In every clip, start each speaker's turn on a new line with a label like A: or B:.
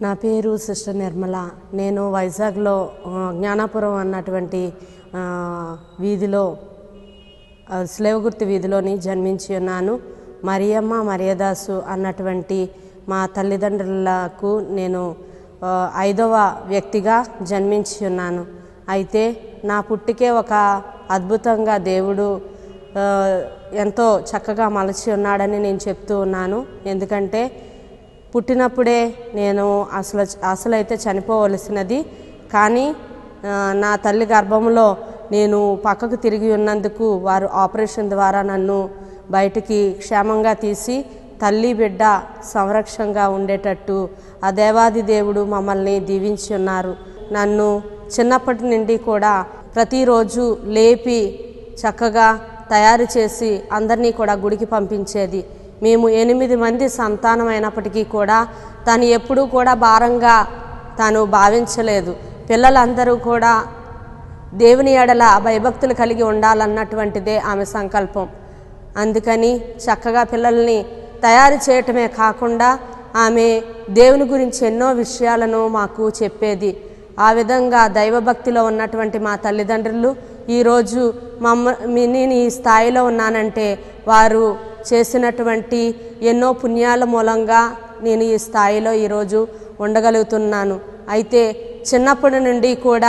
A: నా పేరు సిస్టర్ నిర్మల నేను వైజాగ్లో ఆ, జ్ఞానాపురం అన్నటువంటి ఆ, వీధిలో ఆ, స్లేవగుర్తి వీధిలోని జన్మించి ఉన్నాను మరియమ్మ మరియదాసు అన్నటువంటి మా తల్లిదండ్రులకు నేను ఆ, ఐదవ వ్యక్తిగా జన్మించి ఉన్నాను అయితే నా పుట్టికే ఒక అద్భుతంగా దేవుడు ఆ, ఎంతో చక్కగా మలచి ఉన్నాడని నేను చెప్తూ ఉన్నాను ఎందుకంటే పుట్టినప్పుడే నేను అసలు అసలైతే చనిపోవలసినది కానీ ఆ, నా తల్లి గర్భంలో నేను పక్కకు తిరిగి ఉన్నందుకు వారు ఆపరేషన్ ద్వారా నన్ను బయటికి క్షేమంగా తీసి తల్లి బిడ్డ సంరక్షంగా ఉండేటట్టు ఆ దేవాది దేవుడు మమ్మల్ని దీవించి ఉన్నారు నన్ను చిన్నప్పటి నుండి కూడా ప్రతిరోజు లేపి చక్కగా తయారు చేసి అందరినీ కూడా గుడికి పంపించేది మేము ఎనిమిది మంది సంతానమైనప్పటికీ కూడా తను ఎప్పుడూ కూడా భారంగా తాను భావించలేదు పిల్లలందరూ కూడా దేవుని ఎడల భయభక్తులు కలిగి ఉండాలన్నటువంటిదే ఆమె సంకల్పం అందుకని చక్కగా పిల్లల్ని తయారు చేయటమే కాకుండా ఆమె దేవుని గురించి ఎన్నో విషయాలను మాకు చెప్పేది ఆ విధంగా దైవభక్తిలో ఉన్నటువంటి మా తల్లిదండ్రులు ఈరోజు మమ్మ మీ- నేను ఈ స్థాయిలో ఉన్నానంటే వారు చేసినటువంటి ఎన్నో పుణ్యాల మూలంగా నేను ఈ స్థాయిలో ఈరోజు ఉండగలుగుతున్నాను అయితే చిన్నప్పటి నుండి కూడా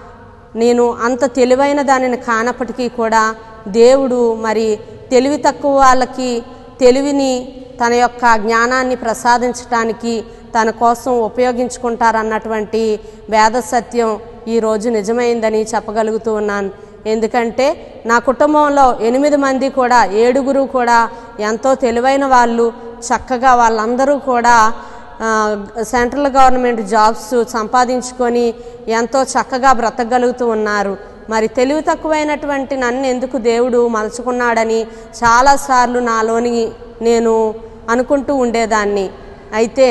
A: నేను అంత తెలివైన దానిని కానప్పటికీ కూడా దేవుడు మరి తెలివి తక్కువ వాళ్ళకి తెలివిని తన యొక్క జ్ఞానాన్ని ప్రసాదించటానికి తన కోసం ఉపయోగించుకుంటారన్నటువంటి వేద సత్యం ఈరోజు నిజమైందని చెప్పగలుగుతూ ఉన్నాను ఎందుకంటే నా కుటుంబంలో ఎనిమిది మంది కూడా ఏడుగురు కూడా ఎంతో తెలివైన వాళ్ళు చక్కగా వాళ్ళందరూ కూడా ఆ, సెంట్రల్ గవర్నమెంట్ జాబ్స్ సంపాదించుకొని ఎంతో చక్కగా బ్రతకగలుగుతూ ఉన్నారు మరి తెలివి తక్కువైనటువంటి నన్ను ఎందుకు దేవుడు మలుచుకున్నాడని చాలాసార్లు నాలోని నేను అనుకుంటూ ఉండేదాన్ని అయితే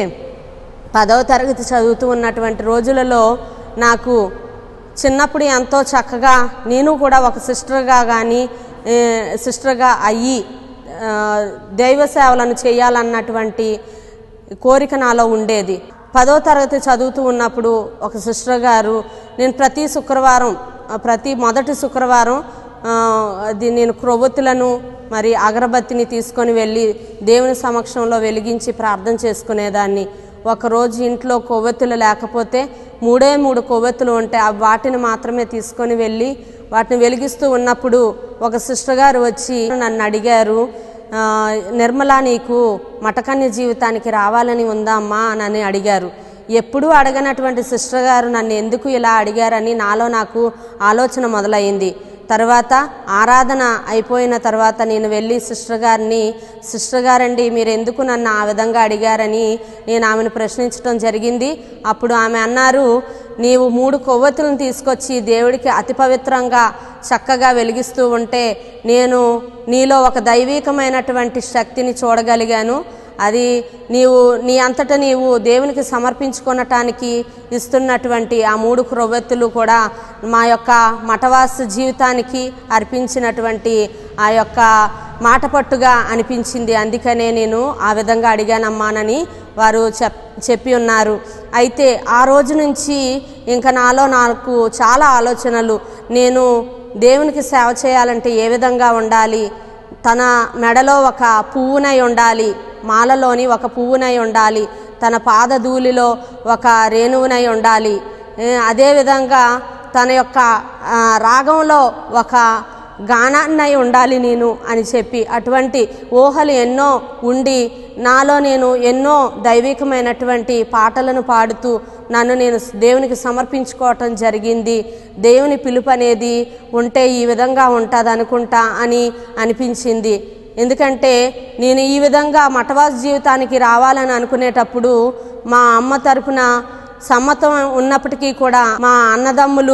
A: పదవ తరగతి చదువుతూ ఉన్నటువంటి రోజులలో నాకు చిన్నప్పుడు ఎంతో చక్కగా నేను కూడా ఒక సిస్టర్గా కానీ సిస్టర్గా అయ్యి ఆ, దైవ సేవలను చేయాలన్నటువంటి కోరిక నాలో ఉండేది పదో తరగతి చదువుతూ ఉన్నప్పుడు ఒక సిస్టర్ గారు నేను ప్రతి శుక్రవారం ఆ, ప్రతి మొదటి శుక్రవారం ఆ, అది నేను క్రొవ్వొత్తులను మరి అగరబత్తిని తీసుకొని వెళ్ళి దేవుని సమక్షంలో వెలిగించి ప్రార్థన చేసుకునేదాన్ని ఒకరోజు ఇంట్లో కొవ్వొత్తులు లేకపోతే మూడే మూడు కొవ్వొత్తులు ఉంటే ఆ వాటిని మాత్రమే తీసుకొని వెళ్ళి వాటిని వెలిగిస్తూ ఉన్నప్పుడు ఒక సిస్టర్ గారు వచ్చి నన్ను అడిగారు ఆ, నిర్మల నీకు మటకన్య జీవితానికి రావాలని ఉందా అమ్మా అని అడిగారు ఎప్పుడూ అడగనటువంటి సిస్టర్ గారు నన్ను ఎందుకు ఇలా అడిగారని నాలో నాకు ఆలోచన మొదలైంది తర్వాత ఆరాధన అయిపోయిన తర్వాత నేను వెళ్ళి సిస్టర్ గారిని సిస్టర్ గారండి మీరు ఎందుకు నన్ను ఆ విధంగా అడిగారని నేను ఆమెను ప్రశ్నించడం జరిగింది అప్పుడు ఆమె అన్నారు నీవు మూడు కొవ్వొత్తులను తీసుకొచ్చి దేవుడికి అతి పవిత్రంగా చక్కగా వెలిగిస్తూ ఉంటే నేను నీలో ఒక దైవీకమైనటువంటి శక్తిని చూడగలిగాను అది నీవు నీ అంతటా నీవు దేవునికి సమర్పించుకొనటానికి ఇస్తున్నటువంటి ఆ మూడు క్రొవ్వెత్తులు కూడా మా యొక్క మఠవాస జీవితానికి అర్పించినటువంటి ఆ యొక్క మాట పట్టుగా అనిపించింది అందుకనే నేను ఆ విధంగా అడిగానమ్మానని వారు చెప్ చెప్పి ఉన్నారు అయితే ఆ రోజు నుంచి ఇంకా నాలో నాకు చాలా ఆలోచనలు నేను దేవునికి సేవ చేయాలంటే ఏ విధంగా ఉండాలి తన మెడలో ఒక పువ్వునై ఉండాలి మాలలోని ఒక పువ్వునై ఉండాలి తన పాదధూళిలో ఒక రేణువునై ఉండాలి ఏ, అదేవిధంగా తన యొక్క ఆ, రాగంలో ఒక గానాన్నై ఉండాలి నేను అని చెప్పి అటువంటి ఊహలు ఎన్నో ఉండి నాలో నేను ఎన్నో దైవికమైనటువంటి పాటలను పాడుతూ నన్ను నేను దేవునికి సమర్పించుకోవటం జరిగింది దేవుని పిలుపు అనేది ఉంటే ఈ విధంగా ఉంటుంది అనుకుంటా అని అనిపించింది ఎందుకంటే నేను ఈ విధంగా మఠవాస జీవితానికి రావాలని అనుకునేటప్పుడు మా అమ్మ తరపున సమ్మతం ఉన్నప్పటికీ కూడా మా అన్నదమ్ములు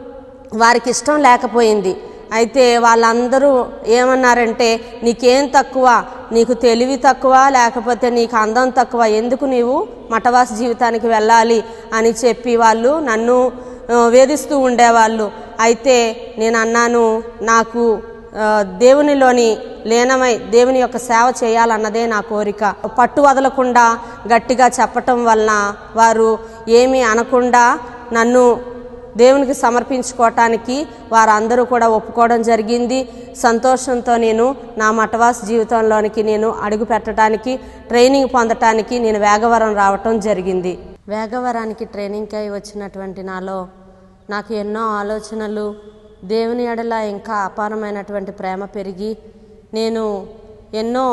A: వారికి ఇష్టం లేకపోయింది అయితే వాళ్ళందరూ ఏమన్నారంటే నీకేం తక్కువ నీకు తెలివి తక్కువ లేకపోతే నీకు అందం తక్కువ ఎందుకు నీవు మఠవాస జీవితానికి వెళ్ళాలి అని చెప్పి వాళ్ళు నన్ను ఆ, వేధిస్తూ ఉండేవాళ్ళు అయితే నేను అన్నాను నాకు ఆ, దేవునిలోని లీనమై దేవుని యొక్క సేవ చేయాలన్నదే నా కోరిక పట్టు వదలకుండా గట్టిగా చెప్పటం వలన వారు ఏమీ అనకుండా నన్ను దేవునికి సమర్పించుకోవటానికి వారందరూ కూడా ఒప్పుకోవడం జరిగింది సంతోషంతో నేను నా మఠవాస జీవితంలోనికి నేను అడుగు పెట్టడానికి ట్రైనింగ్ పొందటానికి నేను వేగవరం రావటం జరిగింది వేగవరానికి ట్రైనింగ్కై వచ్చినటువంటి నాలో నాకు ఎన్నో ఆలోచనలు దేవుని ఎడల ఇంకా అపారమైనటువంటి ప్రేమ పెరిగి నేను ఎన్నో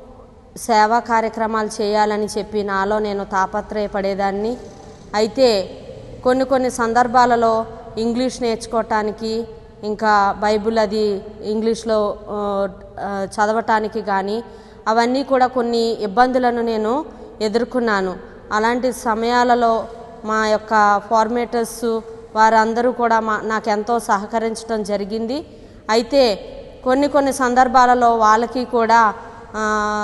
A: సేవా కార్యక్రమాలు చేయాలని చెప్పి నాలో నేను తాపత్రయపడేదాన్ని అయితే కొన్ని కొన్ని సందర్భాలలో ఇంగ్లీష్ నేర్చుకోవటానికి ఇంకా బైబిల్ అది ఇంగ్లీష్లో ఆ, ఆ, చదవటానికి కానీ అవన్నీ కూడా కొన్ని ఇబ్బందులను నేను ఎదుర్కొన్నాను అలాంటి సమయాలలో మా యొక్క ఫార్మేటర్స్ వారందరూ కూడా మా నాకెంతో సహకరించడం జరిగింది అయితే కొన్ని కొన్ని సందర్భాలలో వాళ్ళకి కూడా ఆ,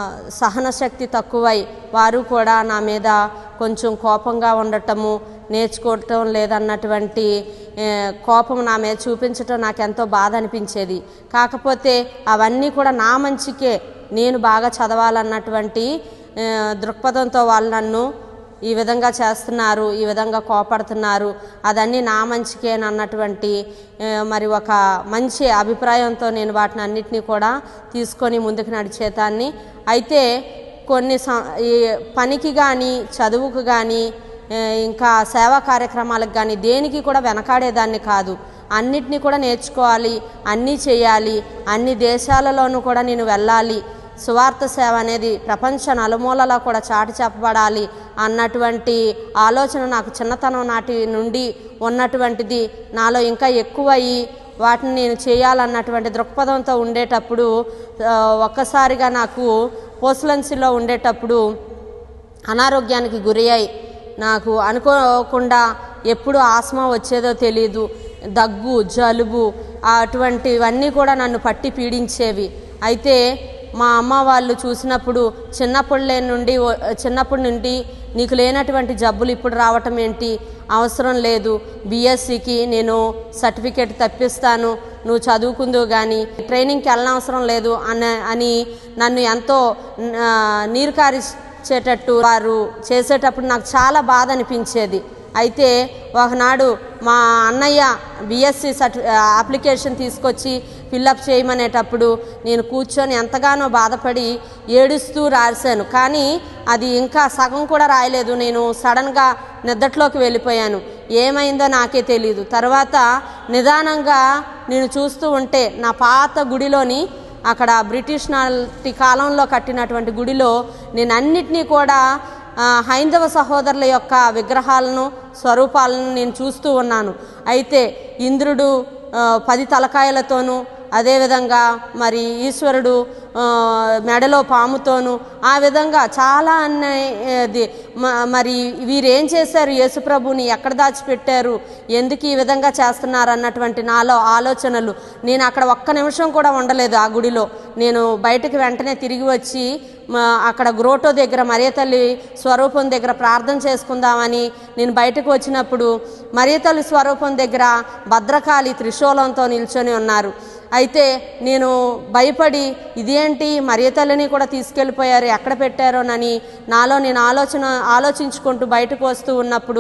A: సహన శక్తి తక్కువై వారు కూడా నా మీద కొంచెం కోపంగా ఉండటము నేర్చుకోవటం లేదన్నటువంటి ఏ, కోపం నా మీద చూపించటం నాకు ఎంతో బాధ అనిపించేది కాకపోతే అవన్నీ కూడా నా మంచికే నేను బాగా చదవాలన్నటువంటి ఏ, దృక్పథంతో వాళ్ళు నన్ను ఈ విధంగా చేస్తున్నారు ఈ విధంగా కోపడుతున్నారు అదన్నీ నా మంచికే అన్నటువంటి ఏ, మరి ఒక మంచి అభిప్రాయంతో నేను వాటిని అన్నిటినీ కూడా తీసుకొని ముందుకు నడిచేదాన్ని అయితే కొన్ని స- ఈ పనికి కానీ చదువుకు కానీ ఏ, ఇంకా సేవా కార్యక్రమాలకు కానీ దేనికి కూడా వెనకాడేదాన్ని కాదు అన్నిటినీ కూడా నేర్చుకోవాలి అన్నీ చేయాలి అన్ని దేశాలలోనూ కూడా నేను వెళ్ళాలి సువార్త సేవ అనేది ప్రపంచ నలుమూలలా కూడా చాటి చెప్పబడాలి అన్నటువంటి ఆలోచన నాకు చిన్నతనం నాటి నుండి ఉన్నటువంటిది నాలో ఇంకా ఎక్కువయ్యి వాటిని నేను చేయాలన్నటువంటి దృక్పథంతో ఉండేటప్పుడు ఆ, ఒక్కసారిగా నాకు పోస్లెన్సీలో ఉండేటప్పుడు అనారోగ్యానికి గురి అయి నాకు అనుకోకుండా ఎప్పుడు ఆస్మా వచ్చేదో తెలియదు దగ్గు జలుబు అటువంటివన్నీ కూడా నన్ను పట్టి పీడించేవి అయితే మా అమ్మ వాళ్ళు చూసినప్పుడు చిన్నప్పటి నుండి ఓ- చిన్నప్పటి నుండి నీకు లేనటువంటి జబ్బులు ఇప్పుడు రావటం ఏంటి అవసరం లేదు బీఎస్సీకి నేను సర్టిఫికేట్ తప్పిస్తాను నువ్వు చదువుకుందువు కానీ ట్రైనింగ్కి వెళ్ళనవసరం లేదు అన్న అని నన్ను ఎంతో ఆ, నీరు కారిచ్చేటట్టు వారు చేసేటప్పుడు నాకు చాలా బాధ అనిపించేది అయితే ఒకనాడు మా అన్నయ్య బిఎస్సి సర్టి అప్లికేషన్ తీసుకొచ్చి ఫిల్అప్ చేయమనేటప్పుడు నేను కూర్చొని ఎంతగానో బాధపడి ఏడుస్తూ రాశాను కానీ అది ఇంకా సగం కూడా రాయలేదు నేను సడన్గా నిద్దట్లోకి వెళ్ళిపోయాను ఏమైందో నాకే తెలియదు తర్వాత నిదానంగా నేను చూస్తూ ఉంటే నా పాత గుడిలోని అక్కడ బ్రిటిష్ నాటి కాలంలో కట్టినటువంటి గుడిలో నేను అన్నిటినీ కూడా ఆ, హైందవ సహోదరుల యొక్క విగ్రహాలను స్వరూపాలను నేను చూస్తూ ఉన్నాను అయితే ఇంద్రుడు ఆ, పది తలకాయలతోనూ అదేవిధంగా మరి ఈశ్వరుడు ఆ, మెడలో పాముతోను ఆ విధంగా చాలా అనేది మ- మరి వీరేం చేశారు యేసుప్రభుని ఎక్కడ దాచిపెట్టారు ఎందుకు ఈ విధంగా చేస్తున్నారు అన్నటువంటి నాలో ఆలోచనలు నేను అక్కడ ఒక్క నిమిషం కూడా ఉండలేదు ఆ గుడిలో నేను బయటకు వెంటనే తిరిగి వచ్చి మా అక్కడ గ్రోటో దగ్గర మరియ తల్లి స్వరూపం దగ్గర ప్రార్థన చేసుకుందామని నేను బయటకు వచ్చినప్పుడు మరియ తల్లి స్వరూపం దగ్గర భద్రకాళి త్రిశూలంతో నిల్చొని ఉన్నారు అయితే నేను భయపడి ఇదేంటి మరియ తల్లిని కూడా తీసుకెళ్ళిపోయారు ఎక్కడ పెట్టారోనని నాలో నేను ఆలోచన ఆలోచించుకుంటూ బయటకు వస్తూ ఉన్నప్పుడు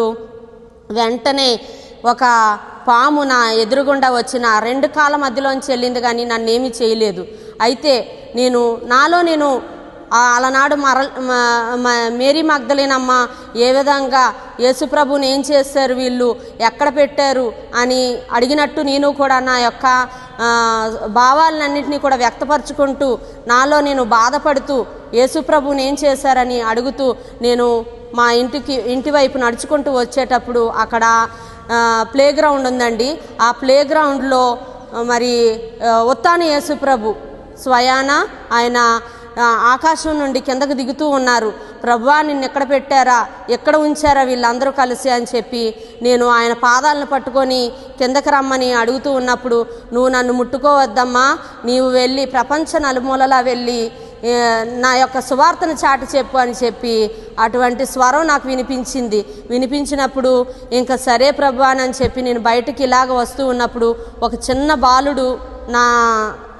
A: వెంటనే ఒక పాము నా ఎదురుగుండా వచ్చిన రెండు కాళ్ళ మధ్యలోంచి వెళ్ళింది కానీ నన్నేమీ చేయలేదు అయితే నేను నాలో నేను ఆ అలనాడు మర మ- మ- మేరీ మగ్ధలేనమ్మ ఏ విధంగా యేసుప్రభుని ఏం చేశారు వీళ్ళు ఎక్కడ పెట్టారు అని అడిగినట్టు నేను కూడా నా యొక్క ఆ, భావాలన్నింటినీ కూడా వ్యక్తపరచుకుంటూ నాలో నేను బాధపడుతూ యేసుప్రభుని ఏం చేశారని అడుగుతూ నేను మా ఇంటికి ఇంటి వైపు నడుచుకుంటూ వచ్చేటప్పుడు అక్కడ ప్లే గ్రౌండ్ ఉందండి ఆ ప్లే గ్రౌండ్లో మరి ఆ, ఉత్తాన యేసుప్రభు స్వయాన ఆయన ఆ, ఆకాశం నుండి కిందకు దిగుతూ ఉన్నారు ప్రభువా నిన్ను ఎక్కడ పెట్టారా ఎక్కడ ఉంచారా వీళ్ళందరూ కలిసి అని చెప్పి నేను ఆయన పాదాలను పట్టుకొని కిందకి రమ్మని అడుగుతూ ఉన్నప్పుడు నువ్వు నన్ను ముట్టుకోవద్దమ్మా నీవు వెళ్ళి ప్రపంచ నలుమూలలా వెళ్ళి ఏ, నా యొక్క సువార్తను చాటి చెప్పు అని చెప్పి అటువంటి స్వరం నాకు వినిపించింది వినిపించినప్పుడు ఇంకా సరే ప్రభు అని చెప్పి నేను బయటికి ఇలాగ వస్తూ ఉన్నప్పుడు ఒక చిన్న బాలుడు నా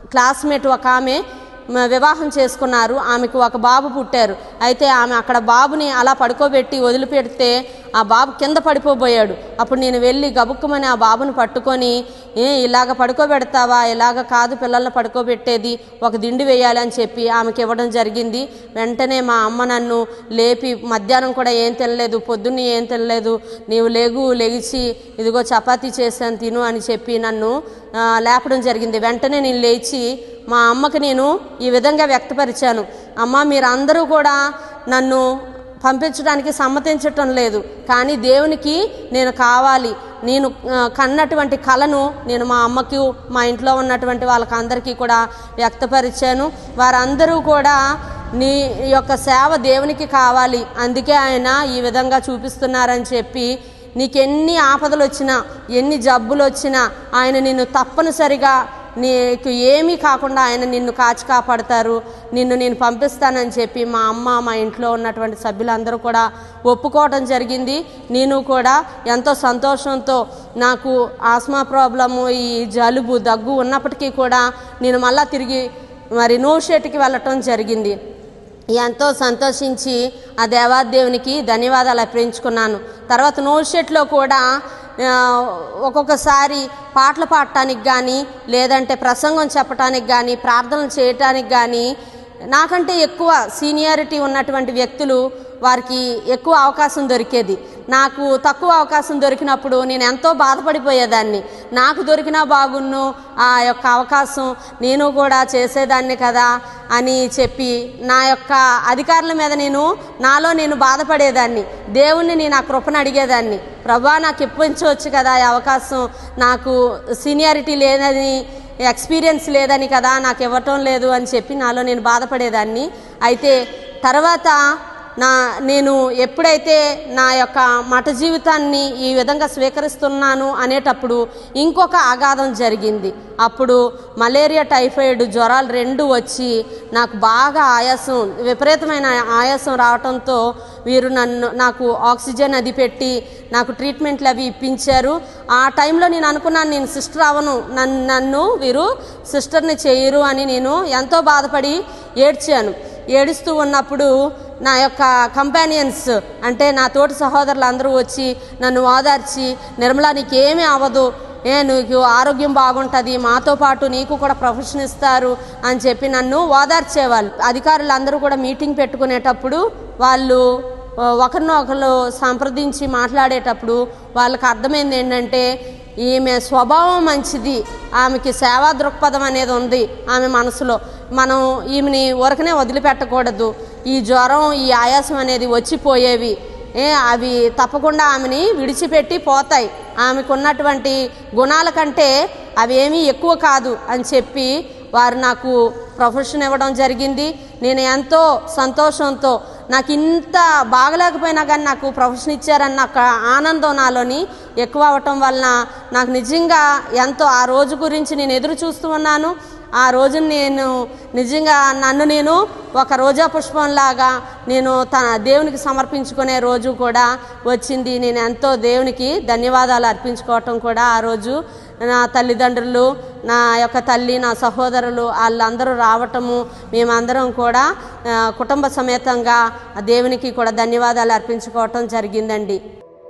A: క్లాస్మేట్ ఒక ఆమె మ- వివాహం చేసుకున్నారు ఆమెకు ఒక బాబు పుట్టారు అయితే ఆమె అక్కడ బాబుని అలా పడుకోబెట్టి వదిలిపెడితే ఆ బాబు కింద పడిపోబోయాడు అప్పుడు నేను వెళ్ళి గబుక్కుమని ఆ బాబుని పట్టుకొని ఏ ఇలాగ పడుకోబెడతావా ఇలాగ కాదు పిల్లల్ని పడుకోబెట్టేది ఒక దిండి వేయాలి అని చెప్పి ఆమెకి ఇవ్వడం జరిగింది వెంటనే మా అమ్మ నన్ను లేపి మధ్యాహ్నం కూడా ఏం తినలేదు పొద్దున్న ఏం తినలేదు నీవు లేగు లెగిచి ఇదిగో చపాతీ చేశాను తిను అని చెప్పి నన్ను ఆ, లేపడం జరిగింది వెంటనే నేను లేచి మా అమ్మకి నేను ఈ విధంగా వ్యక్తపరిచాను అమ్మ మీరందరూ కూడా నన్ను పంపించడానికి సమ్మతించటం లేదు కానీ దేవునికి నేను కావాలి నేను ఆ, కన్నటువంటి కళను నేను మా అమ్మకి మా ఇంట్లో ఉన్నటువంటి వాళ్ళకి అందరికీ కూడా వ్యక్తపరిచాను వారందరూ కూడా నీ యొక్క సేవ దేవునికి కావాలి అందుకే ఆయన ఈ విధంగా చూపిస్తున్నారని చెప్పి నీకెన్ని ఆపదలు వచ్చినా ఎన్ని జబ్బులు వచ్చినా ఆయన నిన్ను తప్పనిసరిగా నీకు ఏమీ కాకుండా ఆయన నిన్ను కాచి కాపాడతారు నిన్ను నేను పంపిస్తానని చెప్పి మా అమ్మ మా ఇంట్లో ఉన్నటువంటి సభ్యులందరూ కూడా ఒప్పుకోవడం జరిగింది నేను కూడా ఎంతో సంతోషంతో నాకు ఆస్మా ప్రాబ్లము ఈ జలుబు దగ్గు ఉన్నప్పటికీ కూడా నేను మళ్ళా తిరిగి మరి నోషేట్కి వెళ్ళటం జరిగింది ఎంతో సంతోషించి ఆ దేవాదేవునికి ధన్యవాదాలు అర్పించుకున్నాను తర్వాత నోషెట్లో కూడా ఆ, ఒక్కొక్కసారి పాటలు పాడటానికి కానీ లేదంటే ప్రసంగం చెప్పటానికి కానీ ప్రార్థనలు చేయటానికి కానీ నాకంటే ఎక్కువ సీనియారిటీ ఉన్నటువంటి వ్యక్తులు వారికి ఎక్కువ అవకాశం దొరికేది నాకు తక్కువ అవకాశం దొరికినప్పుడు నేను ఎంతో బాధపడిపోయేదాన్ని నాకు దొరికినా బాగున్ను ఆ యొక్క అవకాశం నేను కూడా చేసేదాన్ని కదా అని చెప్పి నా యొక్క అధికారుల మీద నేను నాలో నేను బాధపడేదాన్ని దేవుణ్ణి నేను ఆ కృపను అడిగేదాన్ని ప్రభా నాకు ఇప్పించవచ్చు కదా ఈ అవకాశం నాకు సీనియారిటీ లేదని ఎక్స్పీరియన్స్ లేదని కదా నాకు ఇవ్వటం లేదు అని చెప్పి నాలో నేను బాధపడేదాన్ని అయితే తర్వాత నా నేను ఎప్పుడైతే నా యొక్క మత జీవితాన్ని ఈ విధంగా స్వీకరిస్తున్నాను అనేటప్పుడు ఇంకొక ఆఘాతం జరిగింది అప్పుడు మలేరియా టైఫాయిడ్ జ్వరాలు రెండు వచ్చి నాకు బాగా ఆయాసం విపరీతమైన ఆయాసం రావడంతో వీరు నన్ను నాకు ఆక్సిజన్ అది పెట్టి నాకు ట్రీట్మెంట్లు అవి ఇప్పించారు ఆ టైంలో నేను అనుకున్నాను నేను సిస్టర్ అవను నన్ను నన్ను వీరు సిస్టర్ని చేయరు అని నేను ఎంతో బాధపడి ఏడ్చాను ఏడుస్తూ ఉన్నప్పుడు నా యొక్క కంపానియన్స్ అంటే నా తోటి సహోదరులు అందరూ వచ్చి నన్ను ఓదార్చి నిర్మలా నీకేమీ అవ్వదు ఏ నీకు ఆరోగ్యం బాగుంటుంది మాతో పాటు నీకు కూడా ప్రొఫెషన్ ఇస్తారు అని చెప్పి నన్ను ఓదార్చేవాళ్ళు అధికారులు అందరూ కూడా మీటింగ్ పెట్టుకునేటప్పుడు వాళ్ళు ఆ, ఒకరినొకరు సంప్రదించి మాట్లాడేటప్పుడు వాళ్ళకి అర్థమైంది ఏంటంటే ఈమె స్వభావం మంచిది ఆమెకి సేవా దృక్పథం అనేది ఉంది ఆమె మనసులో మనం ఈమెని ఊరకనే వదిలిపెట్టకూడదు ఈ జ్వరం ఈ ఆయాసం అనేది వచ్చిపోయేవి ఏ అవి తప్పకుండా ఆమెని విడిచిపెట్టి పోతాయి ఆమెకు ఉన్నటువంటి గుణాల కంటే అవి ఏమీ ఎక్కువ కాదు అని చెప్పి వారు నాకు ప్రొఫెషన్ ఇవ్వడం జరిగింది నేను ఎంతో సంతోషంతో నాకు ఇంత బాగలేకపోయినా కానీ నాకు ప్రొఫెషన్ ఇచ్చారన్న ఒక ఆనందం నాలోని ఎక్కువ అవటం వలన నాకు నిజంగా ఎంతో ఆ రోజు గురించి నేను ఎదురు చూస్తూ ఉన్నాను ఆ రోజు నేను నిజంగా నన్ను నేను ఒక రోజా పుష్పంలాగా నేను తన దేవునికి సమర్పించుకునే రోజు కూడా వచ్చింది నేను ఎంతో దేవునికి ధన్యవాదాలు అర్పించుకోవటం కూడా ఆ రోజు నా తల్లిదండ్రులు నా యొక్క తల్లి నా సహోదరులు వాళ్ళందరూ రావటము మేమందరం కూడా ఆ, కుటుంబ సమేతంగా ఆ దేవునికి కూడా ధన్యవాదాలు అర్పించుకోవటం జరిగిందండి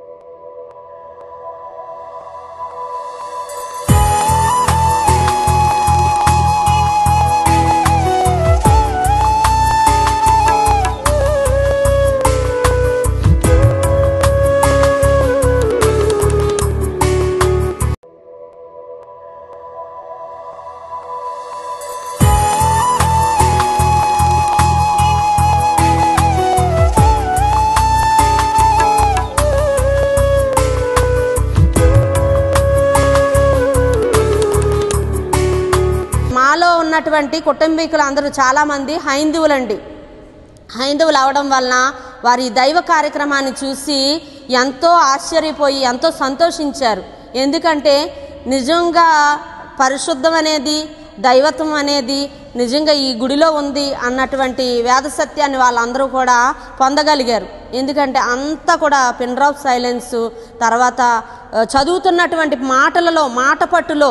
A: మాలో ఉన్నటువంటి కుటుంబీకులు అందరూ చాలామంది హైందువులండి హైందవులు అవడం వలన వారి దైవ కార్యక్రమాన్ని చూసి ఎంతో ఆశ్చర్యపోయి ఎంతో సంతోషించారు ఎందుకంటే నిజంగా పరిశుద్ధం అనేది దైవత్వం అనేది నిజంగా ఈ గుడిలో ఉంది అన్నటువంటి వేద సత్యాన్ని వాళ్ళందరూ కూడా పొందగలిగారు ఎందుకంటే అంతా కూడా పిన్ డ్రాప్ సైలెన్స్ తర్వాత ఆ, చదువుతున్నటువంటి మాటలలో మాట పట్టులో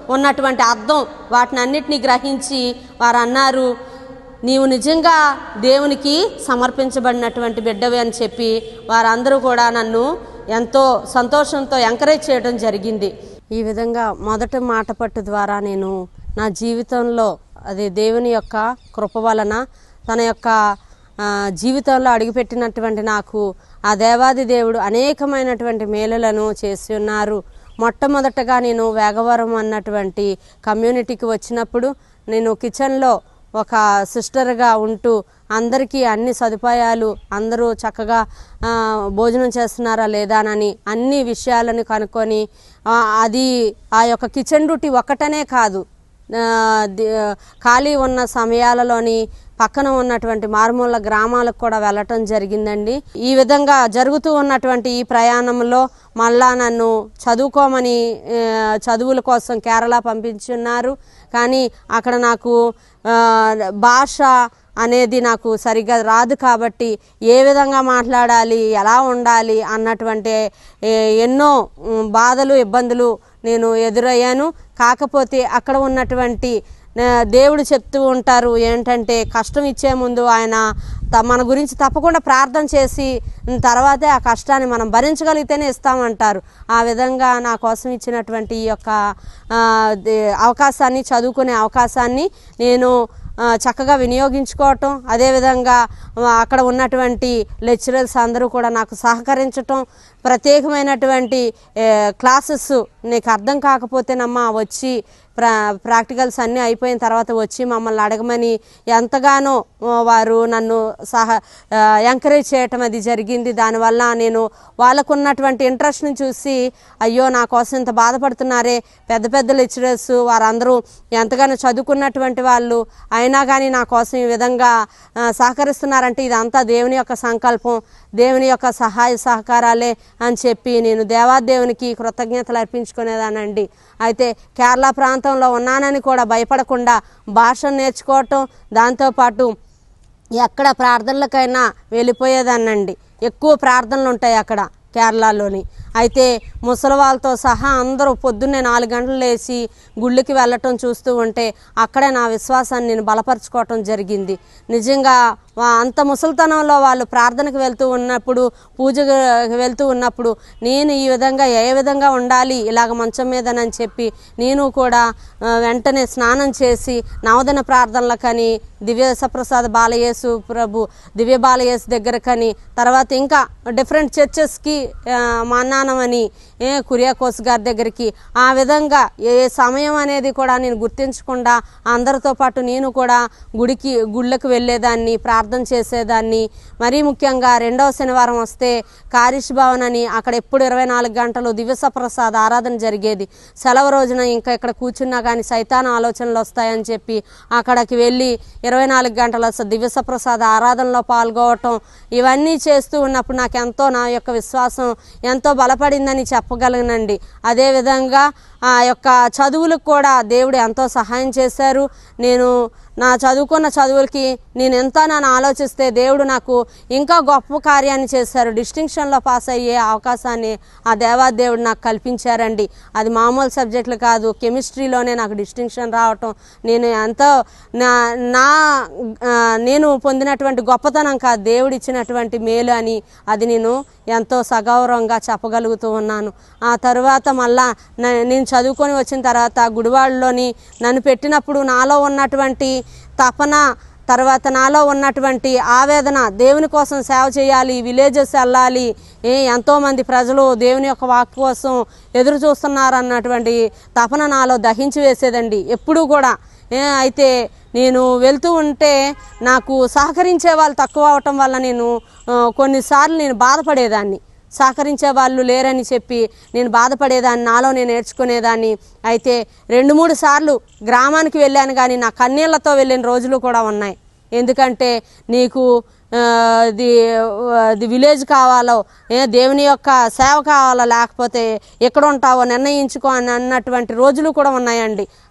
A: ఉన్నటువంటి అర్థం వాటిని అన్నిటినీ గ్రహించి వారు అన్నారు నీవు నిజంగా దేవునికి సమర్పించబడినటువంటి బిడ్డవి అని చెప్పి వారందరూ కూడా నన్ను ఎంతో సంతోషంతో ఎంకరేజ్ చేయడం జరిగింది ఈ విధంగా మొదటి మాట పట్టు ద్వారా నేను నా జీవితంలో అది దేవుని యొక్క కృప వలన తన యొక్క ఆ, జీవితంలో అడుగుపెట్టినటువంటి నాకు ఆ దేవాది దేవుడు అనేకమైనటువంటి మేలులను చేసి ఉన్నారు మొట్టమొదటగా నేను వేగవరం అన్నటువంటి కమ్యూనిటీకి వచ్చినప్పుడు నేను కిచెన్లో ఒక సిస్టర్గా ఉంటూ అందరికీ అన్ని సదుపాయాలు అందరూ చక్కగా ఆ, భోజనం చేస్తున్నారా లేదానని అన్ని విషయాలను కనుక్కొని ఆ, అది ఆ యొక్క కిచెన్ డ్యూటీ ఒక్కటనే కాదు ఆ, ది- ఖాళీ ఉన్న సమయాలలోని పక్కన ఉన్నటువంటి మారుమూల గ్రామాలకు కూడా వెళ్ళటం జరిగిందండి ఈ విధంగా జరుగుతూ ఉన్నటువంటి ఈ ప్రయాణంలో మళ్ళా నన్ను చదువుకోమని ఆ, చదువుల కోసం కేరళ పంపించున్నారు కానీ అక్కడ నాకు ఆ, భాష అనేది నాకు సరిగ్గా రాదు కాబట్టి ఏ విధంగా మాట్లాడాలి ఎలా ఉండాలి అన్నటువంటి ఏ, ఎన్నో ఉమ్, బాధలు ఇబ్బందులు నేను ఎదురయ్యాను కాకపోతే అక్కడ ఉన్నటువంటి ఆ, దేవుడు చెప్తూ ఉంటారు ఏంటంటే కష్టం ఇచ్చే ముందు ఆయన త- మన గురించి తప్పకుండా ప్రార్థన చేసి ఉమ్, తర్వాతే ఆ కష్టాన్ని మనం భరించగలిగితేనే ఇస్తామంటారు ఆ విధంగా నా కోసం ఇచ్చినటువంటి ఈ యొక్క ఆ, దే- అవకాశాన్ని చదువుకునే అవకాశాన్ని నేను ఆ, చక్కగా వినియోగించుకోవటం అదేవిధంగా ఆ, అక్కడ ఉన్నటువంటి లెక్చరర్స్ అందరూ కూడా నాకు సహకరించటం ప్రత్యేకమైనటువంటి ఏ, క్లాసెస్ నీకు అర్థం కాకపోతేనమ్మా వచ్చి ప్రా ప్రాక్టికల్స్ అన్నీ అయిపోయిన తర్వాత వచ్చి మమ్మల్ని అడగమని ఎంతగానో ఆ, వారు నన్ను సహ ఎంకరేజ్ చేయటం అది జరిగింది దానివల్ల నేను వాళ్ళకున్నటువంటి ఇంట్రెస్ట్ని చూసి అయ్యో నా కోసం ఇంత బాధపడుతున్నారే పెద్ద పెద్ద లెక్చరర్స్ వారందరూ ఎంతగానో చదువుకున్నటువంటి వాళ్ళు అయినా కానీ నా కోసం ఈ విధంగా ఆ, సహకరిస్తున్నారంటే ఇదంతా దేవుని యొక్క సంకల్పం దేవుని యొక్క సహాయ సహకారాలే అని చెప్పి నేను దేవాదేవునికి కృతజ్ఞతలు అర్పించుకునేదానండి అయితే కేరళ ప్రాంతంలో ఉన్నానని కూడా భయపడకుండా భాషను నేర్చుకోవటం దాంతోపాటు ఎక్కడ ప్రార్థనలకైనా వెళ్ళిపోయేదానండి ఎక్కువ ప్రార్థనలు ఉంటాయి అక్కడ కేరళలోని అయితే ముసలి వాళ్ళతో సహా అందరూ పొద్దున్నే నాలుగు గంటలు లేచి గుళ్ళకి వెళ్ళటం చూస్తూ ఉంటే అక్కడే నా విశ్వాసాన్ని నేను బలపరచుకోవటం జరిగింది నిజంగా వా- అంత ముసలితనంలో వాళ్ళు ప్రార్థనకు వెళ్తూ ఉన్నప్పుడు పూజకు వెళ్తూ ఉన్నప్పుడు నేను ఈ విధంగా ఏ విధంగా ఉండాలి ఇలాగ మంచం మీదనని చెప్పి నేను కూడా ఆ, వెంటనే స్నానం చేసి నవదన ప్రార్థనలకని దివ్య సప్రసాద్ బాలయేసు ప్రభు దివ్య బాలయేసు దగ్గరకని తర్వాత ఇంకా డిఫరెంట్ చర్చెస్కి మా నాన్నమని ఏ కురియాకోస్ గారి దగ్గరికి ఆ విధంగా ఏ సమయం అనేది కూడా నేను గుర్తించకుండా అందరితో పాటు నేను కూడా గుడికి గుళ్ళకు వెళ్ళేదాన్ని ప్రార్థన చేసేదాన్ని మరీ ముఖ్యంగా రెండవ శనివారం వస్తే కారిష్ భవన్ అని అక్కడ ఎప్పుడు ఇరవై నాలుగు గంటలు దివ్య ప్రసాద్ ఆరాధన జరిగేది సెలవు రోజున ఇంకా ఇక్కడ కూర్చున్నా కానీ సైతాన ఆలోచనలు వస్తాయని చెప్పి అక్కడికి వెళ్ళి ఇరవై నాలుగు గంటల స- దివ్య ప్రసాద్ ఆరాధనలో పాల్గొవటం ఇవన్నీ చేస్తూ ఉన్నప్పుడు నాకు ఎంతో నా యొక్క విశ్వాసం ఎంతో బలపడిందని చెప్పగలనండి అదేవిధంగా ఆ యొక్క చదువులకు కూడా దేవుడు ఎంతో సహాయం చేశారు నేను నా చదువుకున్న చదువులకి నేను ఎంత నన్ను ఆలోచిస్తే దేవుడు నాకు ఇంకా గొప్ప కార్యాన్ని చేశారు డిస్టింక్షన్లో పాస్ అయ్యే అవకాశాన్ని ఆ దేవాదేవుడు నాకు కల్పించారండి అది మామూలు సబ్జెక్టులు కాదు కెమిస్ట్రీలోనే నాకు డిస్టింక్షన్ రావటం నేను ఎంతో నా నా ఆ, నేను పొందినటువంటి గొప్పతనం కాదు దేవుడు ఇచ్చినటువంటి మేలు అని అది నేను ఎంతో సగౌరవంగా చెప్పగలుగుతూ ఉన్నాను ఆ తరువాత మళ్ళా న- నేను చదువుకొని వచ్చిన తర్వాత గుడివాడలోని నన్ను పెట్టినప్పుడు నాలో ఉన్నటువంటి తపన తర్వాత నాలో ఉన్నటువంటి ఆవేదన దేవుని కోసం సేవ చేయాలి విలేజెస్ వెళ్ళాలి ఏ ఎంతోమంది ప్రజలు దేవుని యొక్క వాక్ కోసం ఎదురు చూస్తున్నారు అన్నటువంటి తపన నాలో దహించి వేసేదండి ఎప్పుడూ కూడా ఏ, అయితే నేను వెళ్తూ ఉంటే నాకు సహకరించే వాళ్ళు తక్కువ అవటం వల్ల నేను ఆ, కొన్నిసార్లు నేను బాధపడేదాన్ని సహకరించే వాళ్ళు లేరని చెప్పి నేను బాధపడేదాన్ని నాలో నేను నేర్చుకునేదాన్ని అయితే రెండు మూడు సార్లు గ్రామానికి వెళ్ళాను కానీ నా కన్నీళ్లతో వెళ్ళిన రోజులు కూడా ఉన్నాయి ఎందుకంటే నీకు ఆ, ఇది ఇది విలేజ్ కావాలో ఏ దేవుని యొక్క సేవ కావాలో లేకపోతే ఎక్కడ ఉంటావో నిర్ణయించుకో అని అన్నటువంటి రోజులు కూడా ఉన్నాయండి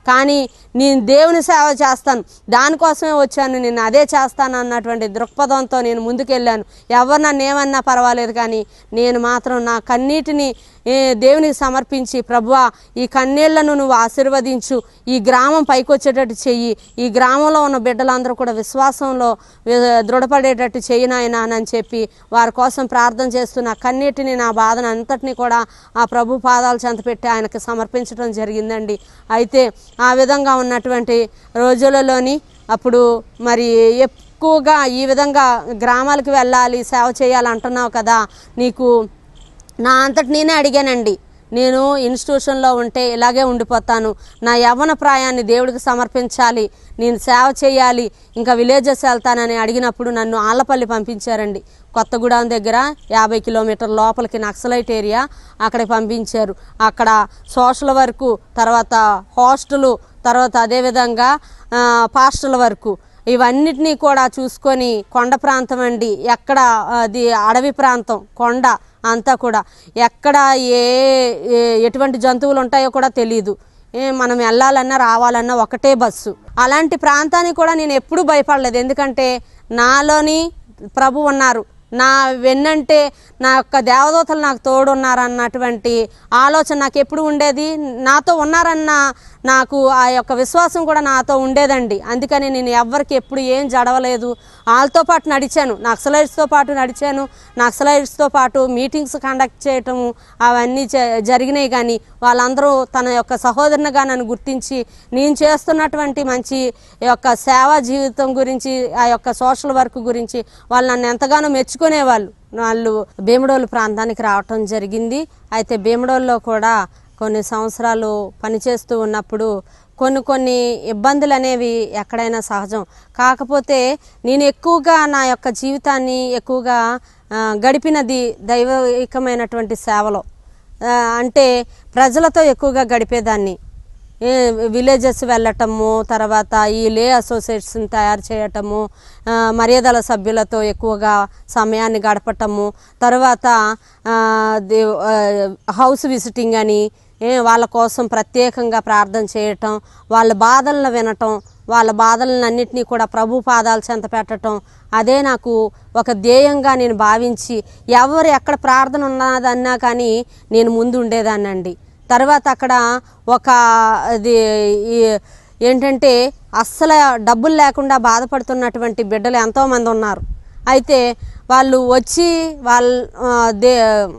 A: కానీ నేను దేవుని సేవ చేస్తాను దానికోసమే వచ్చాను నేను అదే చేస్తాను అన్నటువంటి దృక్పథంతో నేను ముందుకెళ్ళాను ఎవరు నన్ను ఏమన్నా పర్వాలేదు కానీ నేను మాత్రం నా కన్నీటిని ఏ, దేవునికి సమర్పించి ప్రభువా ఈ కన్నీళ్లను నువ్వు ఆశీర్వదించు ఈ గ్రామం పైకొచ్చేటట్టు చెయ్యి ఈ గ్రామంలో ఉన్న బిడ్డలందరూ కూడా విశ్వాసంలో వి- దృఢపడేటట్టు చెయ్యి నాయనా అని చెప్పి వారి కోసం ప్రార్థన చేస్తూ నా కన్నీటిని నా బాధను అంతటిని కూడా ఆ ప్రభు పాదాల చెంత పెట్టి ఆయనకి సమర్పించడం జరిగిందండి అయితే ఆ విధంగా ఉన్నటువంటి రోజులలోని అప్పుడు మరి ఎక్కువగా ఈ విధంగా గ్రామాలకు వెళ్ళాలి సేవ చేయాలి అంటున్నావు కదా నీకు నా అంతటి నేనే అడిగానండి నేను ఇన్స్టిట్యూషన్లో ఉంటే ఇలాగే ఉండిపోతాను నా యవ్వన ప్రాయాన్ని దేవుడికి సమర్పించాలి నేను సేవ చేయాలి ఇంకా విలేజెస్ వెళ్తానని అడిగినప్పుడు నన్ను ఆళ్ళపల్లి పంపించారండి కొత్తగూడెం దగ్గర యాభై కిలోమీటర్ లోపలికి నక్సలైట్ ఏరియా అక్కడికి పంపించారు అక్కడ సోషల్ వర్కు తర్వాత హాస్టలు తర్వాత అదేవిధంగా ఆ, పాస్టల్ వరకు ఇవన్నిటినీ కూడా చూసుకొని కొండ ప్రాంతం అండి ఎక్కడ అది అడవి ప్రాంతం కొండ అంతా కూడా ఎక్కడ ఏ ఏ- ఎటువంటి జంతువులు ఉంటాయో కూడా తెలియదు ఏ మనం వెళ్ళాలన్నా రావాలన్నా ఒకటే బస్సు అలాంటి ప్రాంతానికి కూడా నేను ఎప్పుడూ భయపడలేదు ఎందుకంటే నాలోని ప్రభు ఉన్నారు నా వెన్నంటే నా యొక్క దేవదూతలు నాకు తోడున్నారు అన్నటువంటి ఆలోచన నాకు ఎప్పుడు ఉండేది నాతో ఉన్నారన్న నాకు ఆ యొక్క విశ్వాసం కూడా నాతో ఉండేదండి అందుకని నేను ఎవ్వరికి ఎప్పుడు ఏం జడవలేదు వాళ్ళతో పాటు నడిచాను నక్సలైట్స్తో పాటు నడిచాను నక్సలైట్స్తో పాటు మీటింగ్స్ కండక్ట్ చేయటము అవన్నీ జ- జరిగినాయి కానీ వాళ్ళందరూ తన యొక్క సహోదరునిగా నన్ను గుర్తించి నేను చేస్తున్నటువంటి మంచి యొక్క సేవా జీవితం గురించి ఆ యొక్క సోషల్ వర్క్ గురించి వాళ్ళు నన్ను ఎంతగానో మెచ్చుకునేవాళ్ళు వాళ్ళు భీమడోలు ప్రాంతానికి రావటం జరిగింది అయితే భీమడోల్లో కూడా కొన్ని సంవత్సరాలు పనిచేస్తూ ఉన్నప్పుడు కొన్ని కొన్ని ఇబ్బందులు అనేవి ఎక్కడైనా సహజం కాకపోతే నేను ఎక్కువగా నా యొక్క జీవితాన్ని ఎక్కువగా ఆ, గడిపినది దైవికమైనటువంటి సేవలో ఆ, అంటే ప్రజలతో ఎక్కువగా గడిపేదాన్ని ఏ విలేజెస్ వెళ్ళటము తర్వాత ఈ లే అసోసియేట్స్ని తయారు చేయటము ఆ, మర్యాదల సభ్యులతో ఎక్కువగా సమయాన్ని గడపటము తర్వాత ఆ, దే- ఆ, హౌస్ విజిటింగ్ అని ఏ, వాళ్ళ కోసం ప్రత్యేకంగా ప్రార్థన చేయటం వాళ్ళ బాధలను వినటం వాళ్ళ బాధలను అన్నింటినీ కూడా ప్రభు పాదాలు చెంత పెట్టడం అదే నాకు ఒక ధ్యేయంగా నేను భావించి ఎవరు ఎక్కడ ప్రార్థన ఉన్నదన్నా కానీ నేను ముందు ఉండేదాన్నండి తర్వాత అక్కడ ఒక అది ఈ- ఏంటంటే అస్సలు డబ్బులు లేకుండా బాధపడుతున్నటువంటి బిడ్డలు ఎంతోమంది ఉన్నారు అయితే వాళ్ళు వచ్చి వాళ్ళ ఆ, దే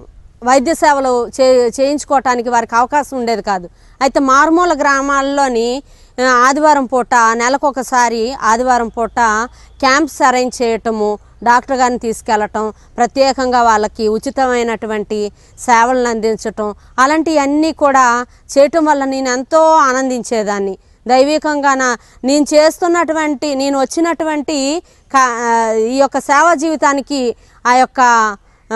A: వైద్య సేవలు చే చేయించుకోవటానికి వారికి అవకాశం ఉండేది కాదు అయితే మారుమూల గ్రామాల్లోని ఆ, ఆదివారం పూట నెలకొకసారి ఆదివారం పూట క్యాంప్స్ అరేంజ్ చేయటము డాక్టర్ గారిని తీసుకెళ్ళటం ప్రత్యేకంగా వాళ్ళకి ఉచితమైనటువంటి సేవలను అందించటం అలాంటివన్నీ కూడా చేయటం వల్ల నేను ఎంతో ఆనందించేదాన్ని దైవికంగా నా నేను చేస్తున్నటువంటి నేను వచ్చినటువంటి కా- ఆ, ఈ యొక్క సేవా జీవితానికి ఆ యొక్క ఆ,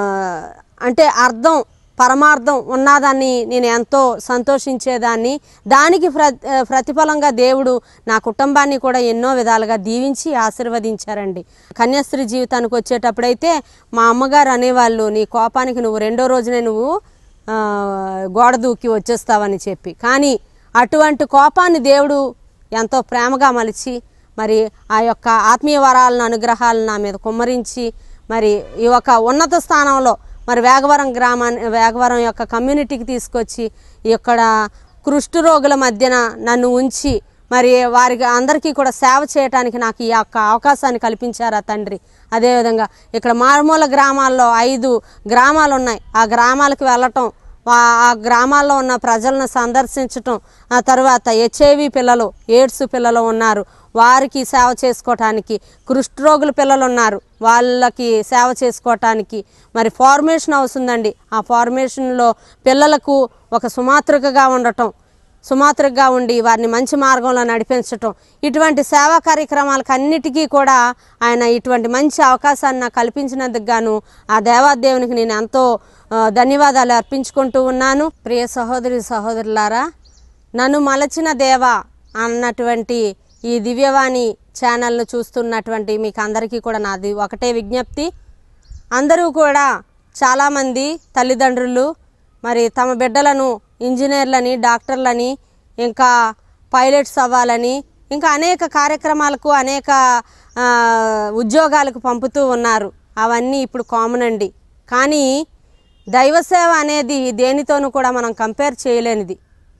A: అంటే అర్థం పరమార్థం ఉన్నదాన్ని నేను ఎంతో సంతోషించేదాన్ని దానికి ప్ర ప్రతిఫలంగా దేవుడు నా కుటుంబాన్ని కూడా ఎన్నో విధాలుగా దీవించి ఆశీర్వదించారండి కన్యాస్త్రీ జీవితానికి వచ్చేటప్పుడైతే మా అమ్మగారు అనేవాళ్ళు నీ కోపానికి నువ్వు రెండో రోజునే నువ్వు ఆ, గోడ దూకి వచ్చేస్తావని చెప్పి కానీ అటువంటి కోపాన్ని దేవుడు ఎంతో ప్రేమగా మలిచి మరి ఆ యొక్క ఆత్మీయ వరాలను అనుగ్రహాలను నా మీద కుమ్మరించి మరి ఈ ఒక ఉన్నత స్థానంలో మరి వేగవరం గ్రామాన్ని వేగవరం యొక్క కమ్యూనిటీకి తీసుకొచ్చి ఇక్కడ కుష్టు రోగుల మధ్యన నన్ను ఉంచి మరి వారికి అందరికీ కూడా సేవ చేయడానికి నాకు ఈ యొక్క అవకాశాన్ని కల్పించారు ఆ తండ్రి అదేవిధంగా ఇక్కడ మారుమూల గ్రామాల్లో ఐదు గ్రామాలు ఉన్నాయి ఆ గ్రామాలకు వెళ్ళటం వా- ఆ గ్రామాల్లో ఉన్న ప్రజలను సందర్శించటం ఆ తర్వాత హెచ్ఐవి పిల్లలు ఎయిడ్స్ పిల్లలు ఉన్నారు వారికి సేవ చేసుకోవటానికి కుష్ఠరోగుల పిల్లలు ఉన్నారు వాళ్ళకి సేవ చేసుకోవటానికి మరి ఫార్మేషన్ హౌస్ ఉందండి ఆ ఫార్మేషన్లో పిల్లలకు ఒక సుమాతృకగా ఉండటం సుమాతృగా ఉండి వారిని మంచి మార్గంలో నడిపించటం ఇటువంటి సేవా కార్యక్రమాలకు అన్నిటికీ కూడా ఆయన ఇటువంటి మంచి అవకాశాన్ని నాకు కల్పించినందుకు గాను ఆ దేవాదేవునికి నేను ఎంతో ఆ, ధన్యవాదాలు అర్పించుకుంటూ ఉన్నాను ప్రియ సహోదరి సహోదరులారా నన్ను మలచిన దేవా అన్నటువంటి ఈ దివ్యవాణి ఛానల్ను చూస్తున్నటువంటి మీకు అందరికీ కూడా నాది ఒకటే విజ్ఞప్తి అందరూ కూడా చాలామంది తల్లిదండ్రులు మరి తమ బిడ్డలను ఇంజనీర్లని డాక్టర్లని ఇంకా పైలట్స్ అవ్వాలని ఇంకా అనేక కార్యక్రమాలకు అనేక ఆ, ఉద్యోగాలకు పంపుతూ ఉన్నారు అవన్నీ ఇప్పుడు కామన్ అండి కానీ దైవసేవ అనేది దేనితోనూ కూడా మనం కంపేర్ చేయలేనిది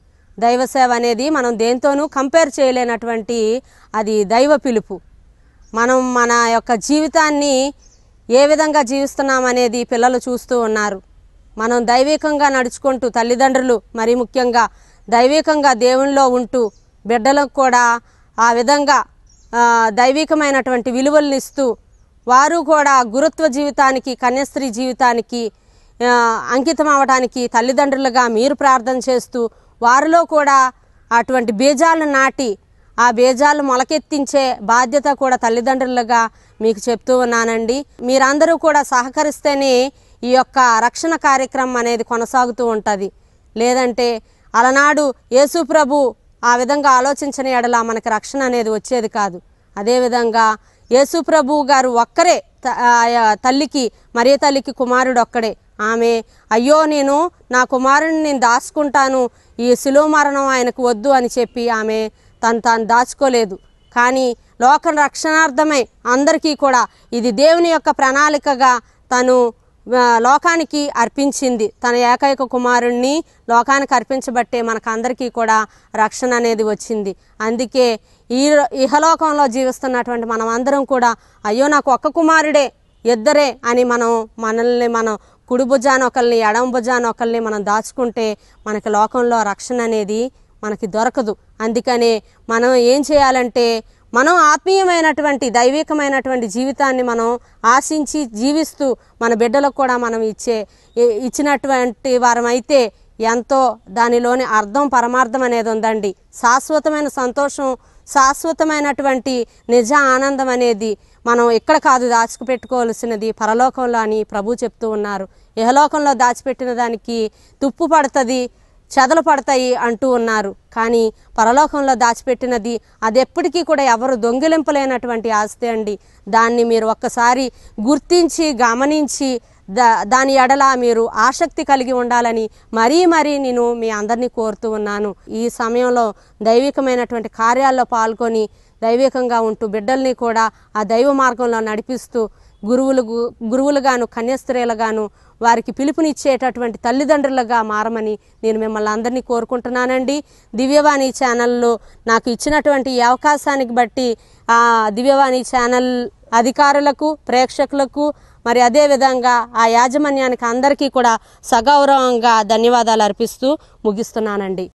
A: దైవసేవ అనేది మనం దేనితోనూ కంపేర్ చేయలేనటువంటి అది దైవ పిలుపు మనం మన యొక్క జీవితాన్ని ఏ విధంగా జీవిస్తున్నాం అనేది పిల్లలు చూస్తూ ఉన్నారు మనం దైవికంగా నడుచుకుంటూ తల్లిదండ్రులు మరి ముఖ్యంగా దైవికంగా దేవునిలో ఉంటూ బిడ్డలకు కూడా ఆ విధంగా ఆ, దైవికమైనటువంటి విలువలను ఇస్తూ వారు కూడా గురుత్వ జీవితానికి కన్యాస్త్రీ జీవితానికి ఆ, అంకితం అవడానికి తల్లిదండ్రులుగా మీరు ప్రార్థన చేస్తూ వారిలో కూడా అటువంటి బీజాలను నాటి ఆ బీజాలు మొలకెత్తించే బాధ్యత కూడా తల్లిదండ్రులుగా మీకు చెప్తూ ఉన్నానండి మీరందరూ కూడా సహకరిస్తేనే ఈ యొక్క రక్షణ కార్యక్రమం అనేది కొనసాగుతూ ఉంటుంది లేదంటే అలనాడు యేసు ప్రభు ఆ విధంగా ఆలోచించని ఎడల మనకి రక్షణ అనేది వచ్చేది కాదు అదేవిధంగా యేసు ప్రభు గారు ఒక్కరే త- ఆ తల్లికి మరియ తల్లికి కుమారుడు ఒక్కడే ఆమె అయ్యో నేను నా కుమారుని నేను దాచుకుంటాను ఈ శిలువ మరణం ఆయనకు వద్దు అని చెప్పి ఆమె తను తాను దాచుకోలేదు కానీ లోక రక్షణార్థమై అందరికీ కూడా ఇది దేవుని యొక్క ప్రణాళికగా తను ఆ, లోకానికి అర్పించింది తన ఏకైక కుమారుణ్ణి లోకానికి అర్పించబట్టే మనకందరికీ కూడా రక్షణ అనేది వచ్చింది అందుకే ఈ ఇహలోకంలో జీవిస్తున్నటువంటి మనం అందరం కూడా అయ్యో నాకు ఒక్క కుమారుడే ఇద్దరే అని మనం మనల్ని మనం కుడి భుజాన ఒకరిని ఎడమ భుజాన ఒకరిని మనం దాచుకుంటే మనకి లోకంలో రక్షణ అనేది మనకి దొరకదు అందుకనే మనం ఏం చేయాలంటే మనం ఆత్మీయమైనటువంటి దైవికమైనటువంటి జీవితాన్ని మనం ఆశించి జీవిస్తూ మన బిడ్డలకు కూడా మనం ఇచ్చే ఇ- ఇచ్చినటువంటి వారం అయితే ఎంతో దానిలోని అర్థం పరమార్థం అనేది ఉందండి శాశ్వతమైన సంతోషం శాశ్వతమైనటువంటి నిజ ఆనందం అనేది మనం ఇక్కడ కాదు దాచిపెట్టుకోవాల్సినది పరలోకంలో అని ప్రభు చెప్తూ ఉన్నారు ఇహలోకంలో దాచిపెట్టిన దానికి తుప్పు పడుతుంది చెదలు పడతాయి అంటూ ఉన్నారు కానీ పరలోకంలో దాచిపెట్టినది అది ఎప్పటికీ కూడా ఎవరు దొంగిలింపలేనటువంటి ఆస్తి అండి దాన్ని మీరు ఒక్కసారి గుర్తించి గమనించి దా దాని ఎడల మీరు ఆసక్తి కలిగి ఉండాలని మరీ మరీ నేను మీ అందరినీ కోరుతూ ఉన్నాను ఈ సమయంలో దైవికమైనటువంటి కార్యాల్లో పాల్గొని దైవికంగా ఉంటూ బిడ్డల్ని కూడా ఆ దైవ మార్గంలో నడిపిస్తూ గురువులు గురువులుగాను కన్యస్త్రీలుగాను వారికి పిలుపునిచ్చేటటువంటి తల్లిదండ్రులుగా మారమని నేను మిమ్మల్ని అందరినీ కోరుకుంటున్నానండి దివ్యవాణి ఛానల్లో నాకు ఇచ్చినటువంటి ఈ అవకాశానికి బట్టి ఆ దివ్యవాణి ఛానల్ అధికారులకు ప్రేక్షకులకు మరి అదేవిధంగా ఆ యాజమాన్యానికి అందరికీ కూడా సగౌరవంగా ధన్యవాదాలు అర్పిస్తూ ముగిస్తున్నానండి